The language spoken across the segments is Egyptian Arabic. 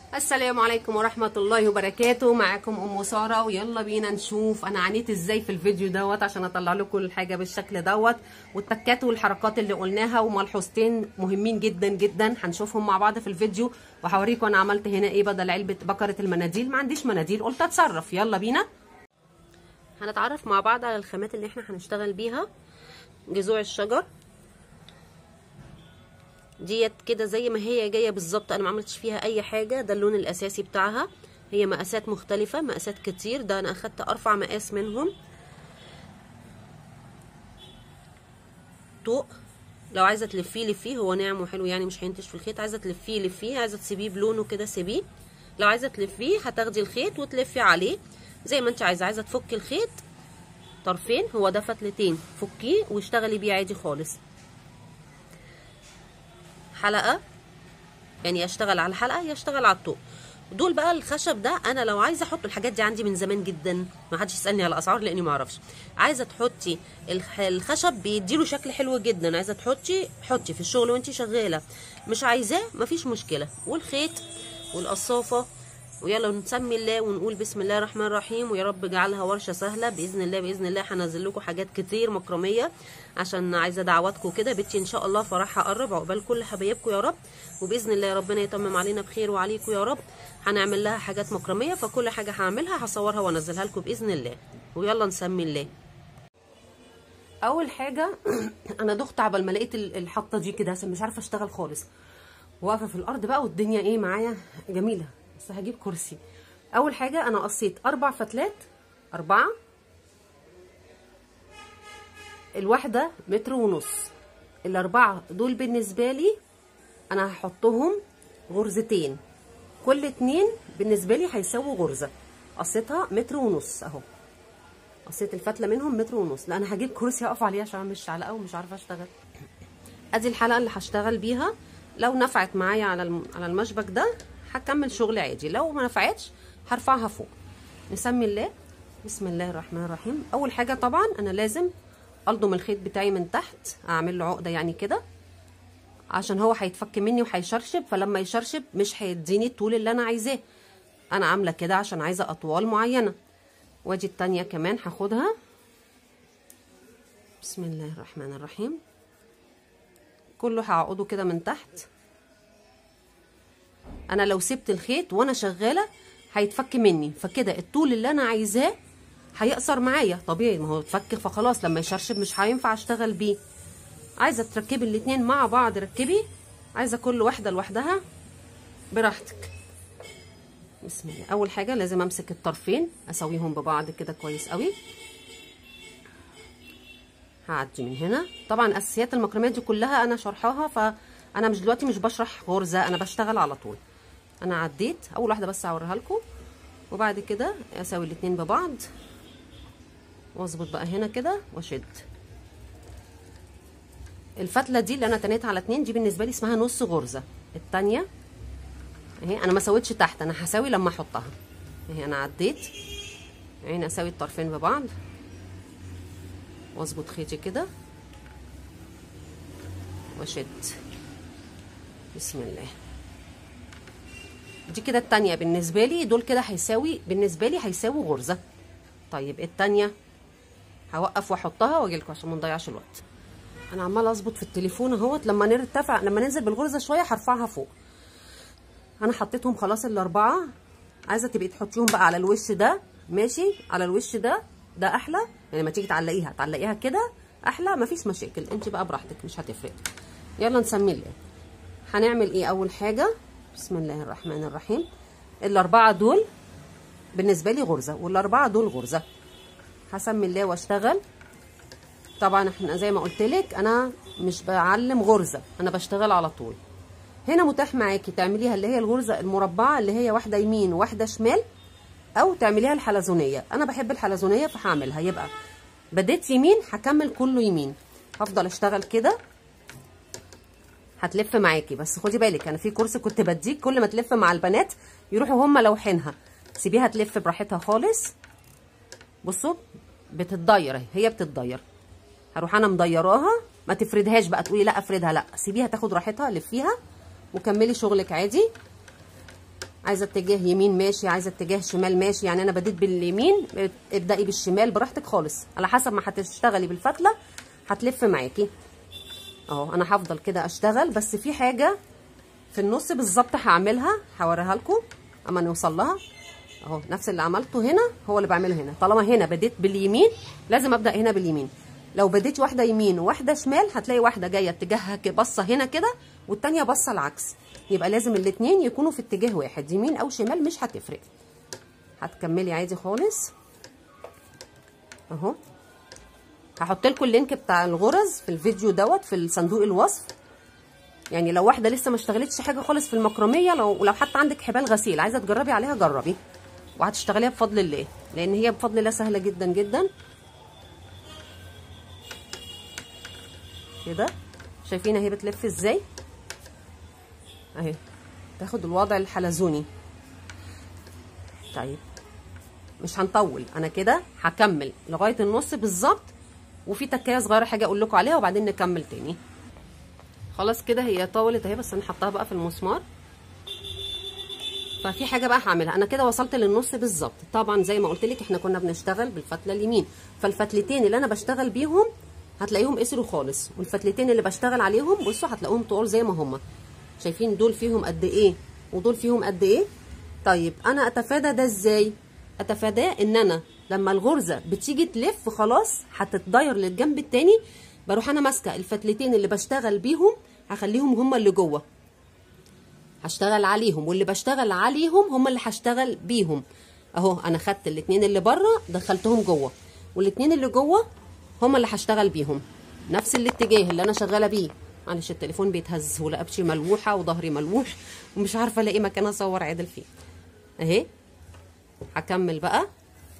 السلام عليكم ورحمة الله وبركاته معاكم أم سارة ويلا بينا نشوف أنا عانيت إزاي في الفيديو دوت عشان أطلع لكم الحاجة بالشكل دوت والتكات والحركات اللي قلناها وملحوظتين مهمين جدا جدا هنشوفهم مع بعض في الفيديو وهوريكم أنا عملت هنا إيه بدل علبة بكرة المناديل ما عنديش مناديل قلت أتصرف يلا بينا هنتعرف مع بعض على الخامات اللي احنا هنشتغل بيها جذوع الشجر ديت كده زي ما هي جايه بالظبط انا ما عملتش فيها اي حاجه ده اللون الاساسي بتاعها هي مقاسات مختلفه مقاسات كتير ده انا اخدت ارفع مقاس منهم طوق لو عايزه تلفيه لفيه هو ناعم وحلو يعني مش هينتش في الخيط عايزه تلفيه لفيه عايزه تسيبيه بلونه كده سيبيه لو عايزه تلفيه هتاخدي الخيط وتلفي عليه زي ما انت عايزه عايزه تفكي الخيط طرفين هو ده فتلتين فكيه واشتغلي بيه عادي خالص حلقه يعني يشتغل على الحلقه يشتغل على الطوق دول بقى الخشب ده انا لو عايزه احط الحاجات دي عندي من زمان جدا ما حدش يسالني على الاسعار لاني ما اعرفش عايزه تحطي الخشب بيديله شكل حلو جدا عايزه تحطي حطي في الشغل وانت شغاله مش عايزاه مفيش مشكله والخيط والقصافه ويلا نسمي الله ونقول بسم الله الرحمن الرحيم ويا رب اجعلها ورشه سهله باذن الله باذن الله هنزل لكم حاجات كتير مكرميه عشان عايزه دعواتكم كده بنتي ان شاء الله فرحها قرب عقبال كل حبايبكم يا رب وباذن الله ربنا يتمم علينا بخير وعليكم يا رب هنعمل لها حاجات مكرميه فكل حاجه هعملها هصورها وانزلها لكم باذن الله ويلا نسمي الله اول حاجه انا دخت عبال ما لقيت الحطه دي كده عشان مش عارفه اشتغل خالص واقفه في الارض بقى والدنيا ايه معايا جميله بس هجيب كرسي اول حاجه انا قصيت اربع فتلات اربعه الواحده متر ونص الاربعه دول بالنسبه لي انا هحطهم غرزتين كل اتنين بالنسبه لي هيساووا غرزه قصيتها متر ونص اهو قصيت الفتله منهم متر ونص لا انا هجيب كرسي اقف عليه عشان مش علقه ومش عارفه اشتغل ادي الحلقه اللي هشتغل بيها لو نفعت معايا على على المشبك ده هكمل شغل عادي لو ما نفعتش هرفعها فوق نسمي الله بسم الله الرحمن الرحيم اول حاجه طبعا انا لازم الضم الخيط بتاعي من تحت اعمل له عقده يعني كده عشان هو هيتفك مني وهيشرشب فلما يشرشب مش هيديني الطول اللي انا عايزاه انا عامله كده عشان عايزه اطوال معينه وادي التانية كمان هاخدها بسم الله الرحمن الرحيم كله هعقده كده من تحت انا لو سبت الخيط وانا شغاله هيتفك مني فكده الطول اللي انا عايزاه هيقصر معايا طبيعي ما هو اتفك فخلاص لما يشرشب مش هينفع اشتغل بيه عايزه تركبي الاتنين مع بعض ركبي عايزه كل واحده لوحدها براحتك بسم الله اول حاجه لازم امسك الطرفين اسويهم ببعض كده كويس قوي هعدي من هنا طبعا اساسيات المكرمات دي كلها انا شرحاها فانا مش دلوقتي مش بشرح غرزه انا بشتغل على طول انا عديت اول واحده بس هوريها لكم وبعد كده اسوي الاتنين ببعض واظبط بقى هنا كده واشد الفتله دي اللي انا تنيتها على اتنين دي بالنسبه لي اسمها نص غرزه التانيه اهي انا ما سويتش تحت انا هساوي لما احطها اهي انا عديت عين اساوي الطرفين ببعض واظبط خيطي كده واشد بسم الله دي كده التانية بالنسبة لي دول كده هيساوي بالنسبة لي هيساوي غرزة طيب التانية هوقف واحطها واجيلكوا عشان ما نضيعش الوقت انا عماله اظبط في التليفون اهوت لما نرتفع لما ننزل بالغرزه شويه هرفعها فوق انا حطيتهم خلاص الاربعه عايزه تبقي تحطيهم بقى على الوش ده ماشي على الوش ده ده احلى يعني لما تيجي تعلقيها تعلقيها كده احلى مفيش مشاكل انت بقى براحتك مش هتفرق يلا نسمي الله هنعمل ايه اول حاجه بسم الله الرحمن الرحيم الاربعه دول بالنسبه لي غرزه والاربعه دول غرزه هسمي الله واشتغل طبعا احنا زي ما قلت لك انا مش بعلم غرزه انا بشتغل على طول هنا متاح معاكي تعمليها اللي هي الغرزه المربعه اللي هي واحده يمين واحده شمال او تعمليها الحلزونيه انا بحب الحلزونيه فهعملها يبقى بديت يمين هكمل كله يمين هفضل اشتغل كده هتلف معاكي بس خدي بالك انا في كورس كنت بديك كل ما تلف مع البنات يروحوا هم لوحينها سيبيها تلف براحتها خالص بصوا بتتضير اهي هي بتتضير هروح انا مضيراها ما تفردهاش بقى تقولي لا افردها لا سيبيها تاخد راحتها لفيها وكملي شغلك عادي عايزه اتجاه يمين ماشي عايزه اتجاه شمال ماشي يعني انا بديت باليمين ابدأي بالشمال براحتك خالص على حسب ما هتشتغلي بالفتله هتلف معاكي اهو انا هفضل كده اشتغل بس في حاجه في النص بالظبط هعملها هوريها لكم اما نوصل لها اهو نفس اللي عملته هنا هو اللي بعمله هنا طالما هنا بديت باليمين لازم ابدا هنا باليمين لو بديت واحده يمين وواحده شمال هتلاقي واحده جايه اتجاهها بصه هنا كده والتانيه بصه العكس يبقى لازم الاثنين يكونوا في اتجاه واحد يمين او شمال مش هتفرق هتكملي عادي خالص اهو هحط لكم اللينك بتاع الغرز في الفيديو دوت في صندوق الوصف يعني لو واحده لسه ما اشتغلتش حاجه خالص في المكرميه لو لو حتى عندك حبال غسيل عايزه تجربي عليها جربي وهتشتغليها بفضل الله لان هي بفضل الله سهله جدا جدا كده شايفين اهي بتلف ازاي اهي تاخد الوضع الحلزوني طيب مش هنطول انا كده هكمل لغايه النص بالظبط وفي تكايه صغيره حاجه اقول لكم عليها وبعدين نكمل تاني خلاص كده هي طولت اهي بس انا حطاها بقى في المسمار ففي حاجه بقى هعملها انا كده وصلت للنص بالظبط طبعا زي ما قلت لك احنا كنا بنشتغل بالفتله اليمين فالفتلتين اللي انا بشتغل بيهم هتلاقيهم قسروا خالص والفتلتين اللي بشتغل عليهم بصوا هتلاقوهم طول زي ما هما شايفين دول فيهم قد ايه ودول فيهم قد ايه طيب انا اتفادى ده ازاي اتفاداه ان انا لما الغرزه بتيجي تلف خلاص هتتضير للجنب التاني بروح انا ماسكه الفتلتين اللي بشتغل بيهم هخليهم هما اللي جوه هشتغل عليهم واللي بشتغل عليهم هما اللي هشتغل بيهم اهو انا خدت الاتنين اللي بره دخلتهم جوه والاتنين اللي جوه هما اللي هشتغل بيهم نفس الاتجاه اللي انا شغاله بيه معلش التليفون بيتهز ورقبتي ملوحه وظهري ملوح ومش عارفه الاقي مكان اصور عادل فيه اهي هكمل بقى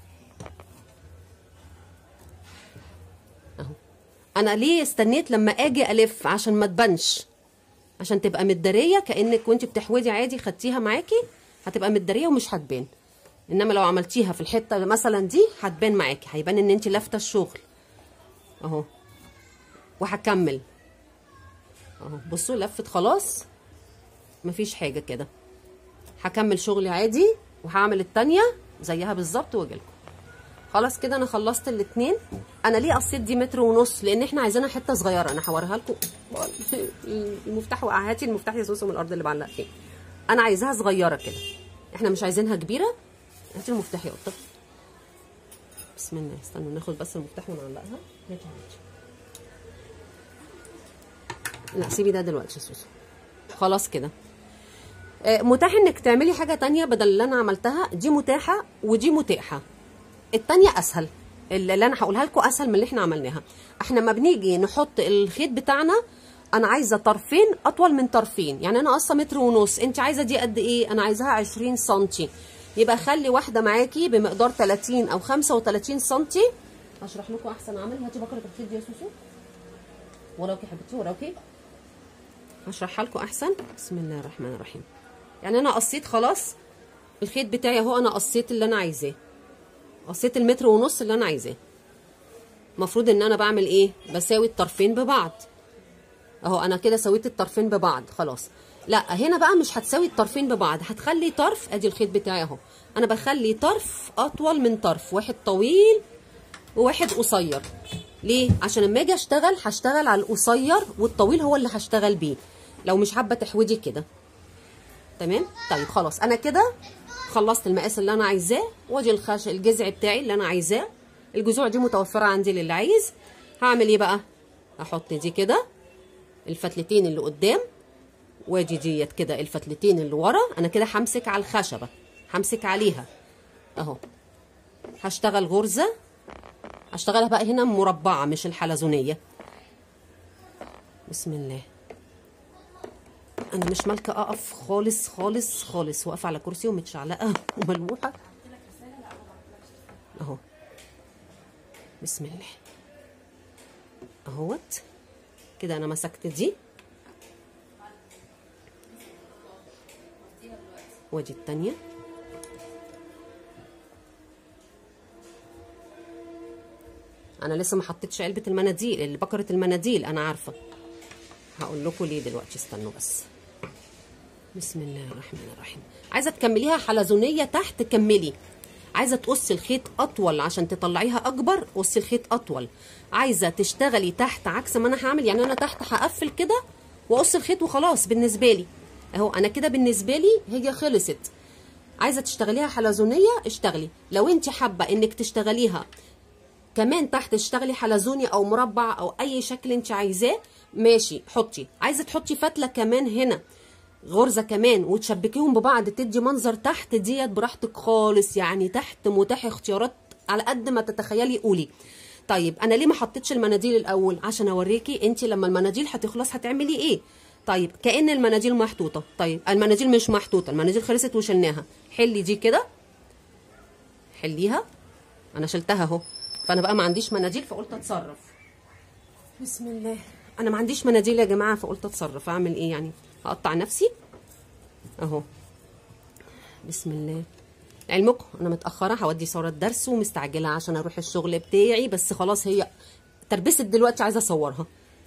اهو انا ليه استنيت لما اجي الف عشان ما تبانش عشان تبقى متداريه كانك وانت بتحودي عادي خدتيها معاكي هتبقى متداريه ومش هتبان انما لو عملتيها في الحته مثلا دي هتبان معاكي هيبان ان انت لافته الشغل اهو وهكمل اهو بصوا لفت خلاص مفيش حاجه كده هكمل شغلي عادي وهعمل التانية زيها بالظبط واجيلكم خلاص كده انا خلصت الاتنين انا ليه قصيت دي متر ونص لان احنا عايزينها حته صغيره انا هوريها لكم المفتاح وقع هاتي المفتاح يا سوسو من الارض اللي بعلق فيه انا عايزاها صغيره كده احنا مش عايزينها كبيره هاتي المفتاح يا قطه بسم الله استنوا ناخد بس المفتاح ونعلقها هاتي هاتي لا سيبي ده دلوقتي يا سوسو خلاص كده متاح انك تعملي حاجه تانية بدل اللي انا عملتها دي متاحه ودي متاحه التانية اسهل اللي انا هقولها لكم اسهل من اللي احنا عملناها احنا ما بنيجي نحط الخيط بتاعنا انا عايزه طرفين اطول من طرفين يعني انا قصه متر ونص انت عايزه دي قد ايه انا عايزاها 20 سم يبقى خلي واحده معاكي بمقدار 30 او 35 سم هشرح لكم احسن عمل هاتي بكره الخيط دي يا سوسو وراكي يا حبيبتي وراكي هشرحها لكم احسن بسم الله الرحمن الرحيم يعني انا قصيت خلاص الخيط بتاعي اهو انا قصيت اللي انا عايزاه قصيت المتر ونص اللي انا عايزاه المفروض ان انا بعمل ايه بساوي الطرفين ببعض اهو انا كده سويت الطرفين ببعض خلاص لا هنا بقى مش هتساوي الطرفين ببعض هتخلي طرف ادي الخيط بتاعي اهو انا بخلي طرف اطول من طرف واحد طويل وواحد قصير ليه عشان لما اجي اشتغل هشتغل على القصير والطويل هو اللي هشتغل بيه لو مش حابه تحودي كده تمام طيب خلاص انا كده خلصت المقاس اللي انا عايزاه وادي الخش الجذع بتاعي اللي انا عايزاه الجذوع دي متوفره عندي للي عايز هعمل ايه بقى هحط دي كده الفتلتين اللي قدام وادي ديت كده الفتلتين اللي ورا انا كده همسك على الخشبه همسك عليها اهو هشتغل غرزه هشتغلها بقى هنا مربعه مش الحلزونيه بسم الله انا مش مالكه اقف خالص خالص خالص واقفه على كرسي ومتشعلقه وملوحه اهو بسم الله اهوت كده انا مسكت دي وادي التانية انا لسه ما حطيتش علبه المناديل اللي بكره المناديل انا عارفه هقول لكم ليه دلوقتي استنوا بس بسم الله الرحمن الرحيم عايزه تكمليها حلزونيه تحت كملي عايزه تقصي الخيط اطول عشان تطلعيها اكبر قصي الخيط اطول عايزه تشتغلي تحت عكس ما انا هعمل يعني انا تحت هقفل كده واقص الخيط وخلاص بالنسبه لي اهو انا كده بالنسبه لي هي خلصت عايزه تشتغليها حلزونيه اشتغلي لو انت حابه انك تشتغليها كمان تحت تشتغلي حلزوني او مربع او اي شكل انت عايزاه ماشي حطي عايزه تحطي فتله كمان هنا غرزه كمان وتشبكيهم ببعض تدي منظر تحت ديت براحتك خالص يعني تحت متاح اختيارات على قد ما تتخيلي قولي طيب انا ليه ما حطيتش المناديل الاول عشان اوريكي انت لما المناديل هتخلص هتعملي ايه طيب كأن المناديل محطوطه طيب المناديل مش محطوطه المناديل خلصت وشلناها حلي دي كده حليها انا شلتها اهو فانا بقى ما عنديش مناديل فقلت اتصرف بسم الله انا ما عنديش مناديل يا جماعه فقلت اتصرف اعمل ايه يعني هقطع نفسي اهو بسم الله علمكم انا متاخره هودي ساره الدرس ومستعجله عشان اروح الشغل بتاعي بس خلاص هي تربست دلوقتي عايزه اصورها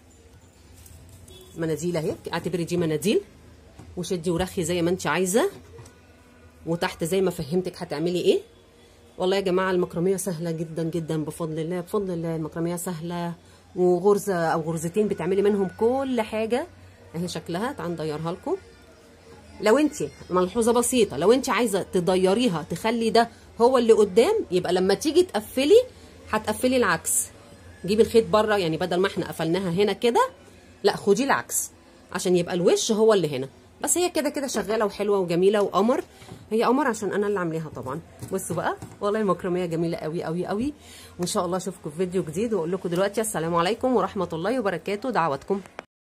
مناديل اهي اعتبري دي مناديل وشدي ورخي زي ما انت عايزه وتحت زي ما فهمتك هتعملي ايه والله يا جماعه المكرميه سهله جدا جدا بفضل الله بفضل الله المكرميه سهله وغرزه او غرزتين بتعملي منهم كل حاجه اهي شكلها تعال نديرها لكم لو انت ملحوظه بسيطه لو انت عايزه تديريها تخلي ده هو اللي قدام يبقى لما تيجي تقفلي هتقفلي العكس جيبي الخيط بره يعني بدل ما احنا قفلناها هنا كده لا خدي العكس عشان يبقى الوش هو اللي هنا بس هي كده كده شغاله وحلوه وجميله وقمر هي قمر عشان انا اللي عاملاها طبعا بصوا بقى والله المكرميه جميله قوي قوي قوي وان شاء الله اشوفكم في فيديو جديد واقول لكم دلوقتي السلام عليكم ورحمه الله وبركاته دعواتكم